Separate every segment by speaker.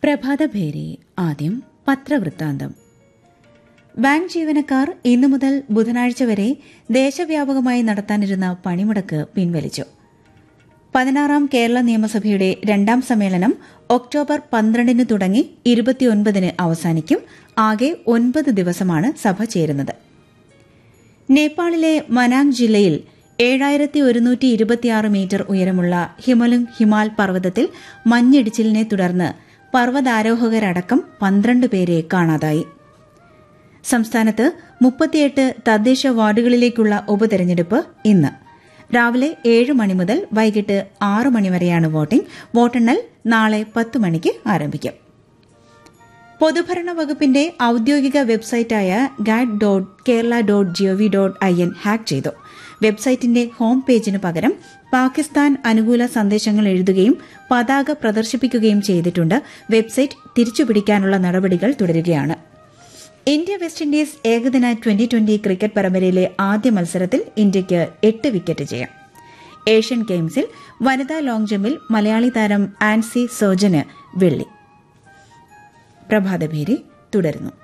Speaker 1: പ്രഭാതഭേരി ആദ്യം പത്രവൃത്താന്തം ബാങ്ക് ജീവനക്കാർ ഇന്നു മുതൽ ബുധനാഴ്ച വരെ ദേശവ്യാപകമായി നടത്താനിരുന്ന പണിമുടക്ക് പിൻവലിച്ചു പതിനാറാം കേരള നിയമസഭയുടെ രണ്ടാം സമ്മേളനം ഒക്ടോബർ പന്ത്രണ്ടിന് തുടങ്ങി ഇരുപത്തിയൊൻപതിന് അവസാനിക്കും ആകെ ഒൻപത് ദിവസമാണ് സഭ ചേരുന്നത് നേപ്പാളിലെ മനാങ് ജില്ലയിൽ ഏഴായിരത്തി ഒരുന്നൂറ്റി ഇരുപത്തിയാറ് മീറ്റർ ഉയരമുള്ള ഹിമലുങ് ഹിമാൽ പർവ്വതത്തിൽ മഞ്ഞിടിച്ചിലിനെ തുടർന്ന് പർവ്വതാരോഹകരടക്കം പന്ത്രണ്ട് പേരെ കാണാതായി സംസ്ഥാനത്ത് മുപ്പത്തിയെട്ട് തദ്ദേശ വാർഡുകളിലേക്കുള്ള ഉപതെരഞ്ഞെടുപ്പ് ഇന്ന് രാവിലെ ഏഴ് മണി മുതൽ വൈകിട്ട് ആറ് മണിവരെയാണ് വോട്ടിംഗ് വോട്ടെണ്ണൽ നാളെ പത്ത് മണിക്ക് ആരംഭിക്കും പൊതുഭരണ വകുപ്പിന്റെ ഔദ്യോഗിക വെബ്സൈറ്റായ guide dot Kerala dot G O V dot I N hack ചെയ്തു വെബ്സൈറ്റിന്റെ ഹോം പേജിന് പകരം പാകിസ്ഥാൻ അനുകൂല സന്ദേശങ്ങൾ എഴുതുകയും പതാക പ്രദർശിപ്പിക്കുകയും ചെയ്തിട്ടുണ്ട് വെബ്സൈറ്റ് തിരിച്ചുപിടിക്കാനുള്ള നടപടികൾ തുടരുകയാണ് ഇന്ത്യ വെസ്റ്റ് ഇൻഡീസ് ഏകദിന ട്വന്റി ട്വന്റി ക്രിക്കറ്റ് പരമ്പരയിലെ ആദ്യ മത്സരത്തിൽ ഇന്ത്യയ്ക്ക് എട്ട് വിക്കറ്റ് ജയം ഏഷ്യൻ ഗെയിംസിൽ വനിതാ ലോങ് ജമ്പിൽ മലയാളി താരം ആൻസി സോജന് വെള്ളി പ്രഭാതഭേരി തുടരുന്നു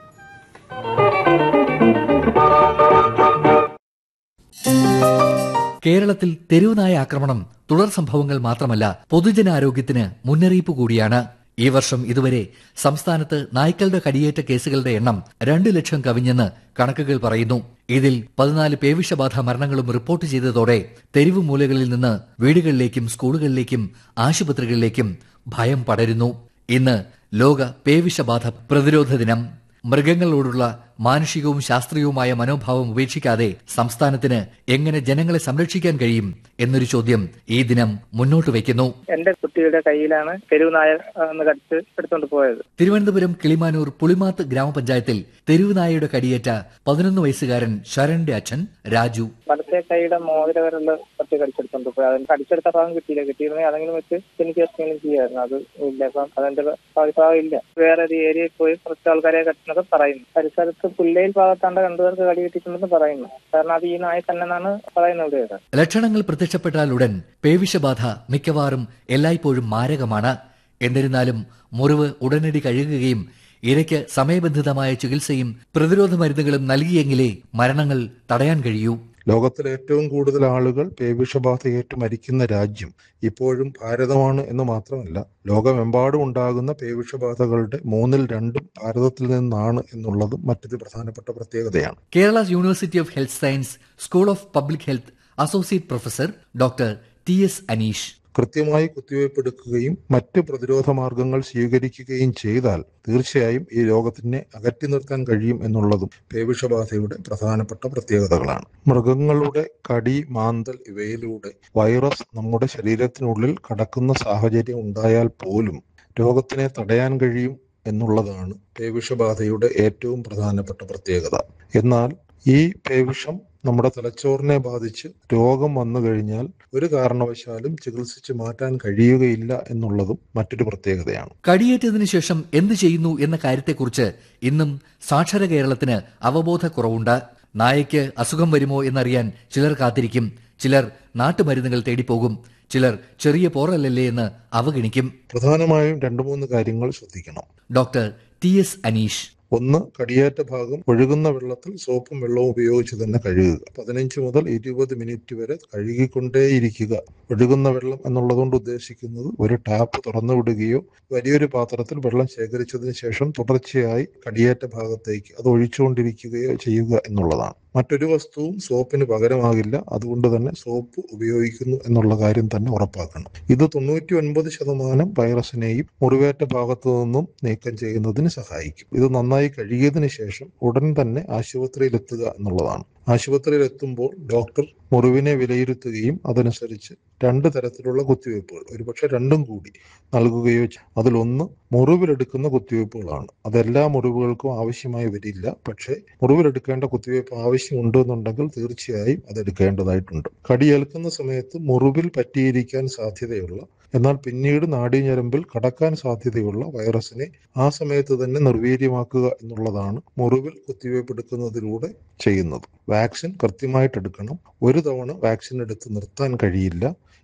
Speaker 2: കേരളത്തിൽ തെരുവുനായ ആക്രമണം തുടർ സംഭവങ്ങൾ മാത്രമല്ല പൊതുജനാരോഗ്യത്തിന് മുന്നറിയിപ്പ് കൂടിയാണ് ഈ വർഷം ഇതുവരെ സംസ്ഥാനത്ത് നായ്ക്കളുടെ കടിയേറ്റ കേസുകളുടെ എണ്ണം രണ്ട് ലക്ഷം കവിഞ്ഞെന്ന് കണക്കുകൾ പറയുന്നു ഇതിൽ പതിനാല് പേവിഷബാധ മരണങ്ങളും റിപ്പോർട്ട് ചെയ്തതോടെ തെരുവ് മൂലകളിൽ നിന്ന് വീടുകളിലേക്കും സ്കൂളുകളിലേക്കും ആശുപത്രികളിലേക്കും ഭയം പടരുന്നു ഇന്ന് ലോക പേവിഷബാധ പ്രതിരോധ ദിനം മൃഗങ്ങളോടുള്ള മാനുഷികവും ശാസ്ത്രീയവുമായ മനോഭാവം ഉപേക്ഷിക്കാതെ സംസ്ഥാനത്തിന് എങ്ങനെ ജനങ്ങളെ സംരക്ഷിക്കാൻ കഴിയും എന്നൊരു ചോദ്യം ഈ ദിനം മുന്നോട്ട് വയ്ക്കുന്നു
Speaker 3: എന്റെ കുട്ടിയുടെ കയ്യിലാണ് തെരുവുനായ ഒന്ന് കടിച്ച് എടുത്തോണ്ട് പോയത്
Speaker 2: തിരുവനന്തപുരം കിളിമാനൂർ പുളിമാത്ത് ഗ്രാമപഞ്ചായത്തിൽ തെരുവുനായയുടെ കടിയേറ്റ പതിനൊന്ന് വയസ്സുകാരൻ ശരണിന്റെ അച്ഛൻ രാജു
Speaker 3: വലത്തെ കൈയുടെ മോതിരവരുള്ള പറ്റി കടിച്ചെടുത്തോണ്ട് പോയി അതിന് കടിച്ചെടുത്ത ഭാഗം കിട്ടിയില്ല കിട്ടിയിരുന്നെങ്കിൽ അതെങ്കിലും വെച്ച് എനിക്ക് എന്തെങ്കിലും ചെയ്യായിരുന്നു അത് ഇല്ല അപ്പം അതെന്റെ ഭാഗം ഇല്ല വേറെ ഒരു ഏരിയയിൽ പോയി കുറച്ച് ആൾക്കാരെ കടിച്ചെന്നൊക്കെ പറയുന്നു പരിസരത്ത് പുല്ലയിൽ ഭാഗത്താണ്ട് രണ്ടുപേർക്ക് കടി കിട്ടിയിട്ടുണ്ടെന്ന് പറയുന്നു കാരണം അത് ഈ നായ തന്നെ എന്നാണ് പറയുന്നത് ഇവിടെ
Speaker 2: ലക്ഷണങ്ങൾ പ്രത്യക്ഷപ്പെട്ടാൽ ഉടൻ പേവിഷബാധ മിക്കവാറും എല്ലായ്പ്പോഴും മാരകമാണ് എന്നിരുന്നാലും മുറിവ് ഉടനടി കഴുകുകയും ഇരയ്ക്ക് സമയബന്ധിതമായ ചികിത്സയും പ്രതിരോധ മരുന്നുകളും നൽകിയെങ്കിലേ മരണങ്ങൾ തടയാൻ കഴിയൂ
Speaker 4: ലോകത്തിലെ ഏറ്റവും കൂടുതൽ ആളുകൾ പേവിഷബാധയേറ്റ് മരിക്കുന്ന രാജ്യം ഇപ്പോഴും ഭാരതമാണ് എന്ന് മാത്രമല്ല ലോകമെമ്പാടും ഉണ്ടാകുന്ന പേവിഷബാധകളുടെ മൂന്നിൽ രണ്ടും ഭാരതത്തിൽ നിന്നാണ് എന്നുള്ളതും മറ്റൊരു പ്രധാനപ്പെട്ട പ്രത്യേകതയാണ്
Speaker 2: Kerala university of health science school of public health associate professor doctor T S Aneesh
Speaker 4: കൃത്യമായി കുത്തിവയ്പ് എടുക്കുകയും മറ്റ് പ്രതിരോധ മാർഗങ്ങൾ സ്വീകരിക്കുകയും ചെയ്താൽ തീർച്ചയായും ഈ രോഗത്തിനെ അകറ്റി നിർത്താൻ കഴിയും എന്നുള്ളതും പേവിഷബാധയുടെ പ്രധാനപ്പെട്ട പ്രത്യേകതകളാണ് മൃഗങ്ങളുടെ കടി മാന്തൽ ഇവയിലൂടെ വൈറസ് നമ്മുടെ ശരീരത്തിനുള്ളിൽ കടക്കുന്ന സാഹചര്യം ഉണ്ടായാൽ പോലും രോഗത്തിനെ തടയാൻ കഴിയും എന്നുള്ളതാണ് പേവിഷബാധയുടെ ഏറ്റവും പ്രധാനപ്പെട്ട പ്രത്യേകത എന്നാൽ ഈ പേവിഷം നമ്മുടെ തലച്ചോറിനെ ബാധിച്ച് രോഗം വന്നു കഴിഞ്ഞാൽ ഒരു കാരണവശാലും ചികിത്സിച്ച് മാറ്റാൻ കഴിയുകയില്ല എന്നുള്ളതും മറ്റൊരു പ്രത്യേകതയാണ്
Speaker 2: കടിയേറ്റതിനു ശേഷം എന്തു ചെയ്യുന്നു എന്ന കാര്യത്തെക്കുറിച്ച് ഇന്നും സാക്ഷര കേരളത്തിന് അവബോധക്കുറവുണ്ട് നായയ്ക്ക് അസുഖം വരുമോ എന്നറിയാൻ ചിലർ കാത്തിരിക്കും ചിലർ നാട്ടുമരുന്നുകൾ തേടിപ്പോകും ചിലർ ചെറിയ പോറലല്ലേ എന്ന് അവഗണിക്കും
Speaker 4: പ്രധാനമായും രണ്ടു മൂന്ന് കാര്യങ്ങൾ ശ്രദ്ധിക്കണം
Speaker 2: ഡോക്ടർ ടി എസ് അനീഷ്
Speaker 4: ഒന്ന് കടിയേറ്റ ഭാഗം ഒഴുകുന്ന വെള്ളത്തിൽ സോപ്പും വെള്ളവും ഉപയോഗിച്ച് തന്നെ കഴുകുക പതിനഞ്ച് മുതൽ ഇരുപത് മിനിറ്റ് വരെ കഴുകിക്കൊണ്ടേയിരിക്കുക ഒഴുകുന്ന വെള്ളം എന്നുള്ളതുകൊണ്ട് ഉദ്ദേശിക്കുന്നത് ഒരു ടാപ്പ് തുറന്നു വിടുകയോ വലിയൊരു പാത്രത്തിൽ വെള്ളം ശേഖരിച്ചതിന് ശേഷം തുടർച്ചയായി കടിയേറ്റ ഭാഗത്തേക്ക് അത് ഒഴിച്ചുകൊണ്ടിരിക്കുകയോ ചെയ്യുക എന്നുള്ളതാണ് മറ്റൊരു വസ്തുവും സോപ്പിന് പകരമാകില്ല അതുകൊണ്ട് തന്നെ സോപ്പ് ഉപയോഗിക്കുന്നു എന്നുള്ള കാര്യം തന്നെ ഉറപ്പാക്കണം ഇത് തൊണ്ണൂറ്റി ഒൻപത് ശതമാനം വൈറസിനെയും മുറിവേറ്റ ഭാഗത്തു നിന്നും നീക്കം ചെയ്യുന്നതിന് സഹായിക്കും ഇത് നന്നായി കഴുകിയതിന് ശേഷം ഉടൻ തന്നെ ആശുപത്രിയിൽ എത്തുക എന്നുള്ളതാണ് ആശുപത്രിയിൽ എത്തുമ്പോൾ ഡോക്ടർ മുറിവിനെ വിലയിരുത്തുകയും അതനുസരിച്ച് രണ്ട് തരത്തിലുള്ള കുത്തിവയ്പ്പുകൾ ഒരുപക്ഷെ രണ്ടും കൂടി നൽകുകയോ അതിലൊന്ന് മുറിവിലെടുക്കുന്ന കുത്തിവയ്പ്പുകളാണ് അതെല്ലാ മുറിവുകൾക്കും ആവശ്യമായി വരില്ല പക്ഷേ മുറിവിലെടുക്കേണ്ട കുത്തിവയ്പ്പ് ആവശ്യമുണ്ടെന്നുണ്ടെങ്കിൽ തീർച്ചയായും അതെടുക്കേണ്ടതായിട്ടുണ്ട് കടിയേൽക്കുന്ന സമയത്ത് മുറിവിൽ പറ്റിയിരിക്കാൻ സാധ്യതയുള്ള എന്നാൽ പിന്നീട് നാഡീഞരമ്പിൽ കടക്കാൻ സാധ്യതയുള്ള വൈറസിനെ ആ സമയത്ത് തന്നെ നിർവീര്യമാക്കുക എന്നുള്ളതാണ് മുറിവിൽ കുത്തിവയ്പ് എടുക്കുന്നതിലൂടെ ചെയ്യുന്നത് വാക്സിൻ കൃത്യമായിട്ട് എടുക്കണം ഒരു തവണ വാക്സിൻ എടുത്ത് നിർത്താൻ കഴിയില്ല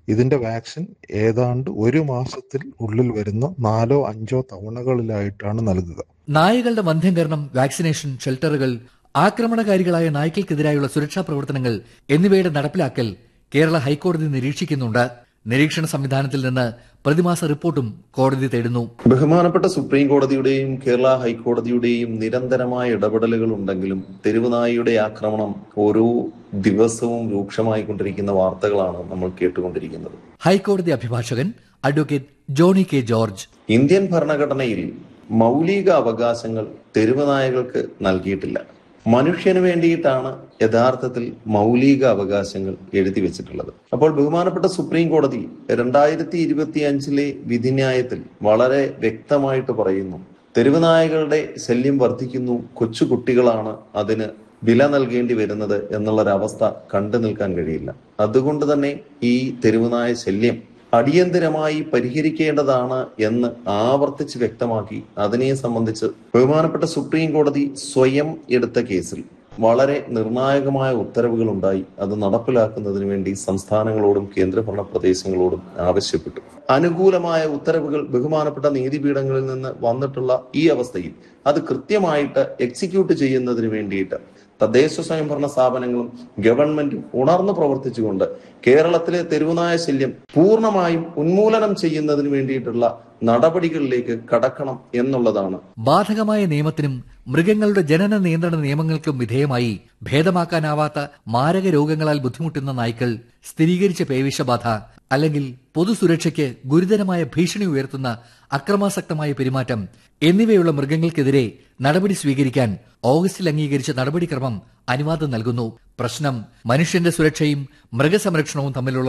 Speaker 4: ഇതിന്റെ വാക്സിൻ ഏതാണ്ട് ഒരു മാസത്തിൽ ഉള്ളിൽ വരുന്ന നാലോ അഞ്ചോ തവണകളിലായിട്ടാണ് നൽകുക
Speaker 2: നായകളുടെ വന്ധ്യംകരണം വാക്സിനേഷൻ ഷെൽട്ടറുകൾ ആക്രമണകാരികളായ നായ്ക്കൾക്കെതിരായുള്ള സുരക്ഷാ പ്രവർത്തനങ്ങൾ എന്നിവയുടെ നടപ്പിലാക്കൽ കേരള ഹൈക്കോടതി നിരീക്ഷിക്കുന്നുണ്ട് നിരീക്ഷണ സംവിധാനത്തിൽ നിന്ന് പ്രതിമാസ റിപ്പോർട്ടും കോടതി തേടുന്നു
Speaker 5: ബഹുമാനപ്പെട്ട സുപ്രീം കോടതിയുടെയും കേരള ഹൈക്കോടതിയുടെയും നിരന്തരമായ ഇടപെടലുകൾ ഉണ്ടെങ്കിലും തെരുവുനായിയുടെ ആക്രമണം ഓരോ ദിവസവും രൂക്ഷമായിക്കൊണ്ടിരിക്കുന്ന വാർത്തകളാണ് നമ്മൾ കേട്ടുകൊണ്ടിരിക്കുന്നത്
Speaker 2: ഹൈക്കോടതി അഭിഭാഷകൻ advocate Johny K George
Speaker 5: Indian ഭരണഘടനയിൽ മൗലിക അവകാശങ്ങൾ തെരുവുനായകൾക്ക് നൽകിയിട്ടില്ല മനുഷ്യന് വേണ്ടിയിട്ടാണ് യഥാർത്ഥത്തിൽ മൗലിക അവകാശങ്ങൾ എഴുതി വെച്ചിട്ടുള്ളത് അപ്പോൾ ബഹുമാനപ്പെട്ട സുപ്രീം കോടതി രണ്ടായിരത്തി ഇരുപത്തി അഞ്ചിലെ വിധിന്യായത്തിൽ വളരെ വ്യക്തമായിട്ട് പറയുന്നു തെരുവുനായകളുടെ ശല്യം വർദ്ധിക്കുന്നു കൊച്ചു കുട്ടികളാണ് അതിന് വില നൽകേണ്ടി വരുന്നത് എന്നുള്ളൊരവസ്ഥ കണ്ടു നിൽക്കാൻ കഴിയില്ല അതുകൊണ്ട് തന്നെ ഈ തെരുവുനായ ശല്യം അടിയന്തരമായി പരിഹരിക്കേണ്ടതാണ് എന്ന് ആവർത്തിച്ച് വ്യക്തമാക്കി അതിനെ സംബന്ധിച്ച് ബഹുമാനപ്പെട്ട സുപ്രീം കോടതി സ്വയം എടുത്ത കേസിൽ വളരെ നിർണായകമായ ഉത്തരവുകൾ ഉണ്ടായി അത് നടപ്പിലാക്കുന്നതിന് വേണ്ടി സംസ്ഥാനങ്ങളോടും കേന്ദ്രഭരണ പ്രദേശങ്ങളോടും ആവശ്യപ്പെട്ടു അനുകൂലമായ ഉത്തരവുകൾ ബഹുമാനപ്പെട്ട നീതിപീഠങ്ങളിൽ നിന്ന് വന്നിട്ടുള്ള ഈ അവസ്ഥയിൽ അത് കൃത്യമായിട്ട് എക്സിക്യൂട്ട് ചെയ്യുന്നതിന് വേണ്ടിയിട്ട് തദ്ദേശ സ്വയംഭരണ സ്ഥാപനങ്ങളും ഗവൺമെന്റും ഉണർന്നു പ്രവർത്തിച്ചുകൊണ്ട് കേരളത്തിലെ തെരുവുനായ ശല്യം പൂർണ്ണമായും ഉന്മൂലനം ചെയ്യുന്നതിന് വേണ്ടിയിട്ടുള്ള നടപടികളിലേക്ക് കടക്കണം എന്നുള്ളതാണ്
Speaker 2: ബാധകമായ നിയമത്തിനും മൃഗങ്ങളുടെ ജനന നിയന്ത്രണ നിയമങ്ങൾക്കും വിധേയമായി ഭേദമാക്കാനാവാത്ത മാരക രോഗങ്ങളാൽ ബുദ്ധിമുട്ടുന്ന നായ്ക്കൾ സ്ഥിരീകരിച്ച പേവിഷബാധ അല്ലെങ്കിൽ പൊതുസുരക്ഷയ്ക്ക് ഗുരുതരമായ ഭീഷണി ഉയർത്തുന്ന അക്രമാസക്തമായ പെരുമാറ്റം എന്നിവയുള്ള മൃഗങ്ങൾക്കെതിരെ നടപടി സ്വീകരിക്കാൻ ഓഗസ്റ്റിൽ അംഗീകരിച്ച നടപടിക്രമം അനുവാദം നൽകുന്നു പ്രശ്നം മനുഷ്യന്റെ സുരക്ഷയും മൃഗസംരക്ഷണവും തമ്മിലുള്ള